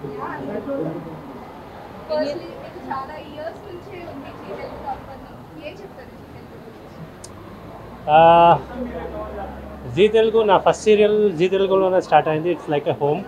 Firstly మీకు చాలా years నుంచి ఉంది జీ తెలుగు కంపెనీ ఏం చెప్తారు జీ తెలుగు గురించి జీ తెలుగు నా ఫస్ట్ సీరియల్ జీ తెలుగులోనే స్టార్ట్ అయింది ఇట్స్ లైక్ ఎ హోమ్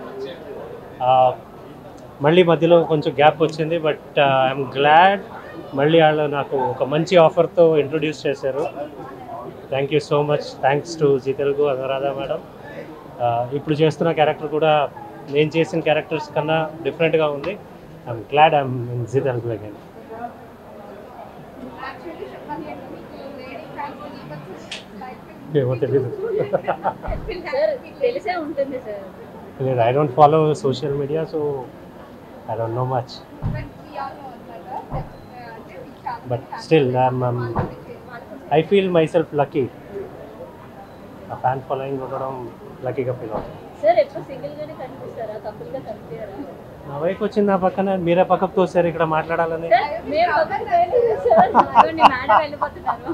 మళ్ళీ మధ్యలో కొంచెం గ్యాప్ వచ్చింది బట్ ఐఎమ్ గ్లాడ్ మళ్ళీ వాళ్ళు నాకు ఒక మంచి ఆఫర్తో ఇంట్రొడ్యూస్ చేశారు thank you so much thanks to Zee Telugu Anuradha madam ఇప్పుడు చేస్తున్న క్యారెక్టర్ కూడా నేను చేసిన క్యారెక్టర్స్ కన్నా డిఫరెంట్గా ఉంది I'm glad I'm in Zee Telugu again actually చెప్పాలి అంటే మీకు లేడీ ఫ్యాన్స్ ఏమో తెలీదు సార్ తెలిసే ఉంటుంది సార్ లేదు I don't follow social media so I don't know much but మీ ఆల్ నో అనమాట అంటే మీకు చాలా But fans still, ఉన్నారు. I'm, um, వాళ్ళకి- వాళ్ళకి I feel myself lucky ఆ ఫ్యాన్ ఫాలోయింగ్ ఉండడం లక్కీగా ఫీల్ అవుతుంది సార్ ఎప్పుడు సింగిల్ గానే కనిపిస్తారా కపుల్ గా కనిపించారా నా వైఫ్ వచ్చింది నా పక్కన మీరే పక్కకు తోసారు ఇక్కడ మాట్లాడాలని సార్ మేము పక్కన వెళ్ళలేదు సార్ అదిగోండి మేడం వెళ్ళిపోతున్నారు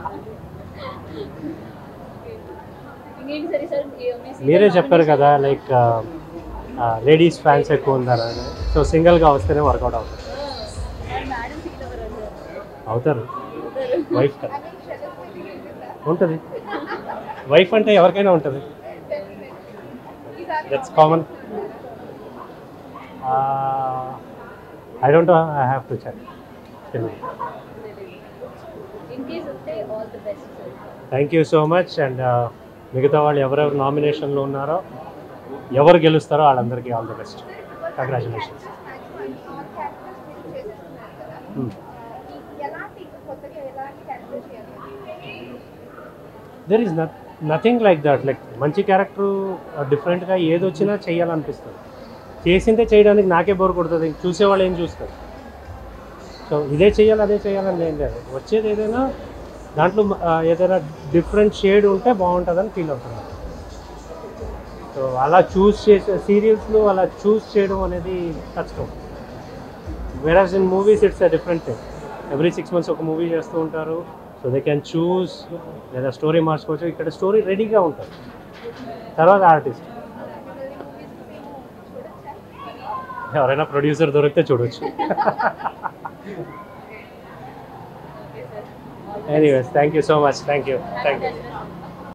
ఇంకేంటి సరే సార్ ఈ- మీ serial మీరే చెప్పారు nomination- కదా లైక్ లేడీస్ ఫ్యాన్స్ ఎక్కువ ఉన్నారని సో సింగిల్గా వస్తేనే వర్కౌట్ అవుతుంది మరి మేడం ఫీల్ అవ్వరా సార్ అవుతారు అవుతారు. వైఫ్ కదా I mean, jealous feeling ఉంటుందా? ఉంటుంది వైఫ్ అంటే ఎవరికైనా ఉంటుంది ఈసారి that's common I don't I have to check in case ఉంటే all the best sir thank you so much and మిగతా వాళ్ళు ఎవరెవరు నామినేషన్లో ఉన్నారో ఎవరు గెలుస్తారో వాళ్ళందరికీ ఆల్ ది బెస్ట్ కంగ్రాచులేషన్స్ ఎలాంటి కొత్తగా ఎలాంటి క్యారెక్టర్ చేయాలి there is nothing like that like మంచి క్యారెక్టర్ డిఫరెంట్గా ఏది వచ్చినా చేయాలనిపిస్తుంది చేసిందే చేయడానికి నాకే బోర్ కొడుతుంది చూసేవాళ్ళు ఏం చూస్తారు సో ఇదే చేయాలి అదే చేయాలని ఏం లేదు వచ్చేది ఏదైనా దాంట్లో ఆ, ఏదైనా డిఫరెంట్ షేడ్ ఉంటే బాగుంటుందని ఫీల్ అవుతున్నాను సో అలా చూస్ చేసే సీరియల్స్లో అలా చూస్ చేయడం అనేది కష్టం whereas in movies it's a different thing every six months ఒక మూవీ చేస్తూ ఉంటారు సో దే క్యాన్ చూస్ లేదా స్టోరీ మార్చుకోవచ్చు ఇక్కడ స్టోరీ రెడీగా ఉంటుంది తర్వాత ఆర్టిస్ట్ ఎవరైనా ప్రొడ్యూసర్ దొరికితే చూడొచ్చు anyways thank you so much thank you thank you